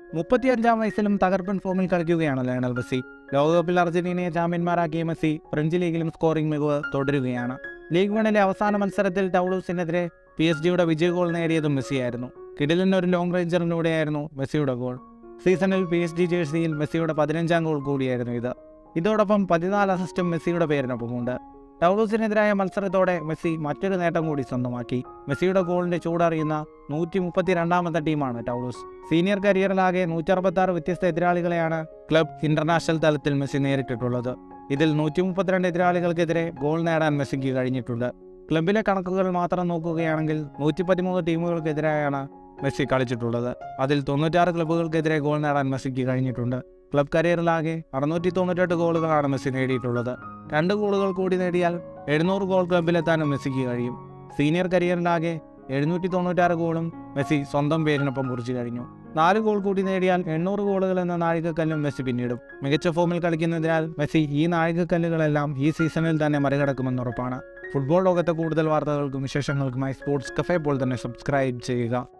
മുപ്പത്തിയഞ്ചാം വയസ്സിലും തകർപ്പൻ ഫോമിൽ കളിക്കുകയാണ് ലയണൽ മെസ്സി ലോകകപ്പിൽ അർജന്റീനയെ ചാമ്പ്യന്മാരാക്കിയ മെസ്സി ഫ്രഞ്ച് ലീഗിലും സ്കോറിംഗ് മികവ് തുടരുകയാണ് ലീഗ് വണിലെ അവസാന മത്സരത്തിൽ ടൗളൂസിനെതിരെ പി എസ് ജിയുടെ വിജയ ഗോൾ നേടിയതും മെസ്സിയായിരുന്നു കിടിലിന് ഒരു ലോങ് റേഞ്ചറിലൂടെയായിരുന്നു മെസ്സിയുടെ ഗോൾ സീസണിൽ പി എസ് ജി ജേഴ്സിയിൽ മെസ്സിയുടെ പതിനഞ്ചാം ഗോൾ കൂടിയായിരുന്നു ഇത് ഇതോടൊപ്പം പതിനാല് അസിസ്റ്റും മെസ്സിയുടെ പേരിനൊപ്പമുണ്ട് ടൗളൂസിനെതിരായ മത്സരത്തോടെ മെസ്സി മറ്റൊരു നേട്ടം കൂടി സ്വന്തമാക്കി മെസ്സിയുടെ ഗോളിന്റെ ചൂടറിയുന്ന നൂറ്റി മുപ്പത്തി രണ്ടാമത്തെ ടീമാണ് ടൗളൂസ് സീനിയർ കരിയറിലാകെ നൂറ്ററുപത്തി ആറ് വ്യത്യസ്ത എതിരാളികളെയാണ് ക്ലബ് ഇന്റർനാഷണൽ തലത്തിൽ മെസ്സി നേരിട്ടിട്ടുള്ളത് ഇതിൽ നൂറ്റി മുപ്പത്തിരണ്ട് എതിരാളികൾക്കെതിരെ ഗോൾ നേടാൻ മെസ്സിക്ക് കഴിഞ്ഞിട്ടുണ്ട് ക്ലബിലെ കണക്കുകൾ മാത്രം നോക്കുകയാണെങ്കിൽ നൂറ്റി പതിമൂന്ന് ടീമുകൾക്കെതിരെയാണ് മെസ്സി കളിച്ചിട്ടുള്ളത് അതിൽ തൊണ്ണൂറ്റാറ് ക്ലബ്ബുകൾക്കെതിരെ ഗോൾ നേടാൻ മെസ്സിക്ക് കഴിഞ്ഞിട്ടുണ്ട് ക്ലബ് കരിയറിലാകെ അറുന്നൂറ്റി തൊണ്ണൂറ്റെട്ട് ഗോളുകളാണ് മെസ്സി നേടിയിട്ടുള്ളത് രണ്ട് ഗോളുകൾ കൂടി നേടിയാൽ എഴുന്നൂറ് ഗോൾ ക്ലബിലെത്താനും മെസ്സിക്ക് കഴിയും സീനിയർ കരിയറിലാകെ എഴുന്നൂറ്റി തൊണ്ണൂറ്റാറ് ഗോളും മെസ്സി സ്വന്തം പേരിനൊപ്പം കുറിച്ചു കഴിഞ്ഞു നാല് ഗോൾ കൂടി നേടിയാൽ എണ്ണൂറ് ഗോളുകൾ എന്ന നാഴികക്കല്ലും മെസ്സി പിന്നിടും മികച്ച ഫോമിൽ കളിക്കുന്നതിനാൽ മെസ്സി ഈ നാഴികക്കല്ലുകളെല്ലാം ഈ സീസണിൽ തന്നെ മറികടക്കുമെന്ന് ഉറപ്പാണ് ഫുട്ബോൾ ലോകത്തെ കൂടുതൽ വാർത്തകൾക്കും വിശേഷങ്ങൾക്കുമായി സ്പോർട്സ് കഫേ പോൾ തന്നെ സബ്സ്ക്രൈബ് ചെയ്യുക